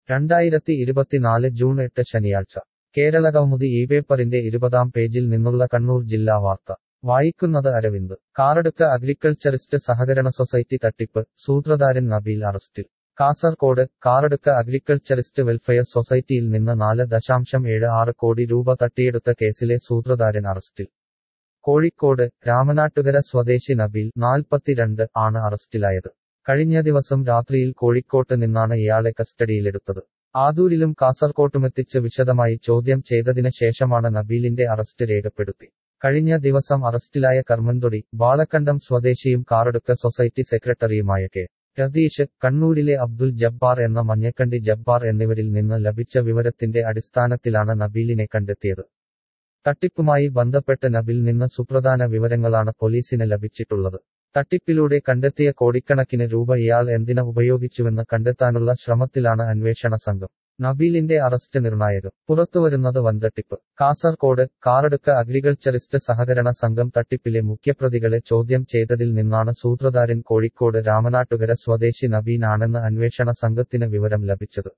രണ്ടായിരത്തി ഇരുപത്തിനാല് ജൂൺ എട്ട് ശനിയാഴ്ച കേരളകൗമുദി ഈ പേപ്പറിന്റെ ഇരുപതാം പേജിൽ നിന്നുള്ള കണ്ണൂർ ജില്ലാ വാർത്ത വായിക്കുന്നത് അരവിന്ദ് കാറടുക്ക അഗ്രികൾച്ചറിസ്റ്റ് സഹകരണ സൊസൈറ്റി തട്ടിപ്പ് സൂത്രധാരൻ നബീൽ അറസ്റ്റിൽ കാസർകോട് കാറടുക്ക അഗ്രികൾച്ചറിസ്റ്റ് വെൽഫെയർ സൊസൈറ്റിയിൽ നിന്ന് നാല് ദശാംശം ഏഴ് ആറ് കോടി രൂപ തട്ടിയെടുത്ത കേസിലെ സൂത്രധാരൻ അറസ്റ്റിൽ കോഴിക്കോട് രാമനാട്ടുകര സ്വദേശി നബീൽ നാൽപ്പത്തിരണ്ട് ആണ് അറസ്റ്റിലായത് കഴിഞ്ഞ ദിവസം രാത്രിയിൽ കോഴിക്കോട്ട് നിന്നാണ് ഇയാളെ കസ്റ്റഡിയിലെടുത്തത് ആദൂരിലും കാസർകോട്ടുമെത്തിച്ച് വിശദമായി ചോദ്യം ചെയ്തതിന് ശേഷമാണ് നബീലിന്റെ അറസ്റ്റ് രേഖപ്പെടുത്തി കഴിഞ്ഞ ദിവസം അറസ്റ്റിലായ കർമ്മന്തൊടി ബാളക്കണ്ടം സ്വദേശിയും കാറടുക്ക സൊസൈറ്റി സെക്രട്ടറിയുമായ കെ രതീഷ് കണ്ണൂരിലെ അബ്ദുൽ ജബ്ബാർ എന്ന മഞ്ഞക്കണ്ടി ജബ്ബാർ എന്നിവരിൽ നിന്ന് ലഭിച്ച വിവരത്തിന്റെ അടിസ്ഥാനത്തിലാണ് നബീലിനെ കണ്ടെത്തിയത് തട്ടിപ്പുമായി ബന്ധപ്പെട്ട് നബിൽ നിന്ന് സുപ്രധാന വിവരങ്ങളാണ് പോലീസിന് ലഭിച്ചിട്ടുള്ളത് തട്ടിപ്പിലൂടെ കണ്ടെത്തിയ കോടിക്കണക്കിന് രൂപ ഇയാൾ എന്തിന് ഉപയോഗിച്ചുവെന്ന് കണ്ടെത്താനുള്ള ശ്രമത്തിലാണ് അന്വേഷണ സംഘം നബീലിന്റെ അറസ്റ്റ് നിർണായകം പുറത്തുവരുന്നത് വൻതട്ടിപ്പ് കാസർകോട് കാറടുക്ക അഗ്രികൾച്ചറിസ്റ്റ് സഹകരണ സംഘം തട്ടിപ്പിലെ മുഖ്യപ്രതികളെ ചോദ്യം ചെയ്തതിൽ നിന്നാണ് സൂത്രധാരൻ കോഴിക്കോട് രാമനാട്ടുകര സ്വദേശി നബീൻ ആണെന്ന് അന്വേഷണ സംഘത്തിന് വിവരം ലഭിച്ചത്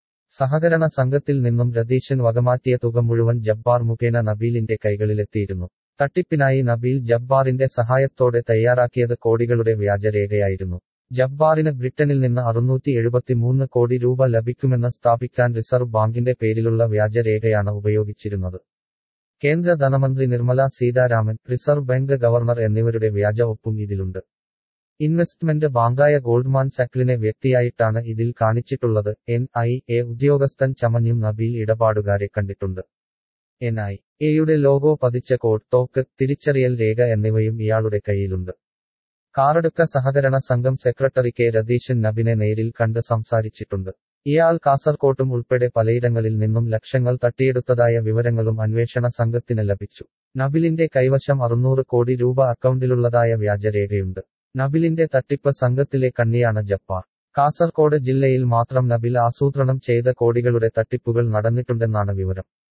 സഹകരണ സംഘത്തിൽ നിന്നും രതീശൻ വകമാറ്റിയ തുക മുഴുവൻ ജബ്ബാർ മുഖേന നബീലിന്റെ കൈകളിലെത്തിയിരുന്നു തട്ടിപ്പിനായി നബീൽ ജബ്ബാറിന്റെ സഹായത്തോടെ തയ്യാറാക്കിയത് കോടികളുടെ വ്യാജരേഖയായിരുന്നു ജബ്ബാറിന് ബ്രിട്ടനിൽ നിന്ന് അറുന്നൂറ്റി എഴുപത്തിമൂന്ന് കോടി രൂപ ലഭിക്കുമെന്ന് സ്ഥാപിക്കാൻ റിസർവ് ബാങ്കിന്റെ പേരിലുള്ള വ്യാജരേഖയാണ് ഉപയോഗിച്ചിരുന്നത് കേന്ദ്ര ധനമന്ത്രി Nirmala Sitharaman reserve bank governor എന്നിവരുടെ വ്യാജ ഒപ്പും ഇതിലുണ്ട് ഇൻവെസ്റ്റ്മെന്റ് ബാങ്കായ ഗോൾഡ്മാൻ സാക്ലിനെ വ്യക്തിയായിട്ടാണ് ഇതിൽ കാണിച്ചിട്ടുള്ളത് എൻ ഐ എ ഉദ്യോഗസ്ഥൻ ചമഞ്ഞും നബീൽ ഇടപാടുകാരെ കണ്ടിട്ടുണ്ട് എൻ ഐ എയുടെ ലോഗോ പതിച്ച കോഡ് ടോക്ക് തിരിച്ചറിയൽ രേഖ എന്നിവയും ഇയാളുടെ കയ്യിലുണ്ട് കാറടുക്ക സഹകരണ സംഘം സെക്രട്ടറി കെ രതീശൻ നബിനെ നേരിൽ കണ്ട് സംസാരിച്ചിട്ടുണ്ട് ഇയാൾ കാസർകോട്ടും ഉൾപ്പെടെ പലയിടങ്ങളിൽ നിന്നും ലക്ഷങ്ങൾ തട്ടിയെടുത്തതായ വിവരങ്ങളും അന്വേഷണ സംഘത്തിന് ലഭിച്ചു നബിലിന്റെ കൈവശം അറുന്നൂറ് കോടി രൂപ അക്കൗണ്ടിലുള്ളതായ വ്യാജരേഖയുണ്ട് നബിലിന്റെ തട്ടിപ്പ് സംഘത്തിലെ കണ്ണിയാണ് ജപ്പാർ കാസർകോട് ജില്ലയിൽ മാത്രം നബിൽ ആസൂത്രണം ചെയ്ത കോടികളുടെ തട്ടിപ്പുകൾ നടന്നിട്ടുണ്ടെന്നാണ് വിവരം